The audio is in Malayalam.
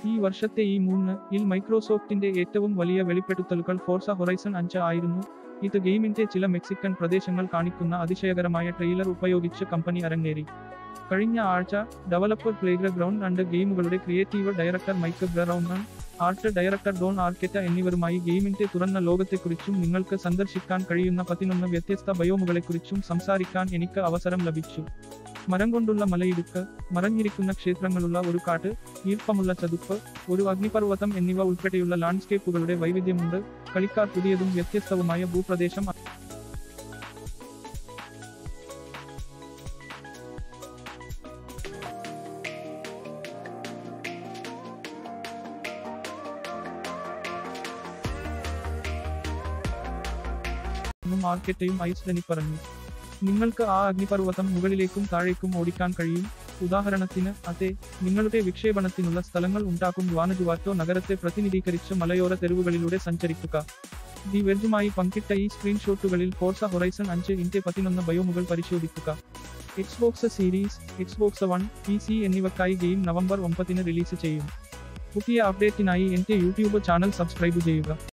ഈ വർഷത്തെ ഈ മൂന്ന് ഇൽ മൈക്രോസോഫ്റ്റിന്റെ ഏറ്റവും വലിയ വെളിപ്പെടുത്തലുകൾ ഫോർസ ഹൊറൈസൺ അഞ്ച് ആയിരുന്നു ഇത് ഗെയിമിന്റെ ചില മെക്സിക്കൻ പ്രദേശങ്ങൾ കാണിക്കുന്ന അതിശയകരമായ ട്രെയിലർ ഉപയോഗിച്ച് കമ്പനി അരങ്ങേറി കഴിഞ്ഞ ആഴ്ച ഡെവലപ്പർ പ്ലേഗ്രൗണ്ട് രണ്ട് ഗെയിമുകളുടെ creative director Mike Brown art director Don Arceta എന്നിവരുമായി ഗെയിമിന്റെ തുറന്ന ലോകത്തെക്കുറിച്ചും നിങ്ങൾക്ക് സന്ദർശിക്കാൻ കഴിയുന്ന പതിനൊന്ന് വ്യത്യസ്ത ബയോമുകളെക്കുറിച്ചും സംസാരിക്കാൻ എനിക്ക് അവസരം ലഭിച്ചു മരം കൊണ്ടുള്ള മലയിടുക്ക് മറഞ്ഞിരിക്കുന്ന ക്ഷേത്രങ്ങളുള്ള ഒരു കാട്ട് ഈർപ്പമുള്ള ചതുപ്പ് ഒരു അഗ്നിപർവ്വതം എന്നിവ ഉൾപ്പെടെയുള്ള ലാൻഡ്സ്കേപ്പുകളുടെ വൈവിധ്യമുണ്ട് കളിക്കാർ പുതിയതും വ്യത്യസ്തവുമായ ഭൂപ്രദേശം എന്നും മാർക്കറ്റയും ഐസ്ഡനി പറഞ്ഞു നിങ്ങൾക്ക് ആ അഗ്നിപർവ്വതം മുകളിലേക്കും താഴേക്കും ഓടിക്കാൻ കഴിയും ഉദാഹരണത്തിന് അതെ നിങ്ങളുടെ വിക്ഷേപണത്തിനുള്ള സ്ഥലങ്ങൾ ഉണ്ടാക്കും വാനജുവാറ്റോ നഗരത്തെ പ്രതിനിധീകരിച്ച് മലയോര തെരുവുകളിലൂടെ സഞ്ചരിക്കുക ദി വെഡ്ജുമായി പങ്കിട്ട ഈ സ്ക്രീൻഷോട്ടുകളിൽ ഫോർസ ഹൊറൈസൺ അഞ്ച് ഇന്റെ പതിനൊന്ന് ബയോമുകൾ പരിശോധിക്കുക Xbox series Xbox one P C എന്നിവക്കായി ഗെയിം നവംബർ ഒമ്പതിന് റിലീസ് ചെയ്യും പുതിയ അപ്ഡേറ്റിനായി എന്റെ യൂട്യൂബ് ചാനൽ സബ്സ്ക്രൈബ് ചെയ്യുക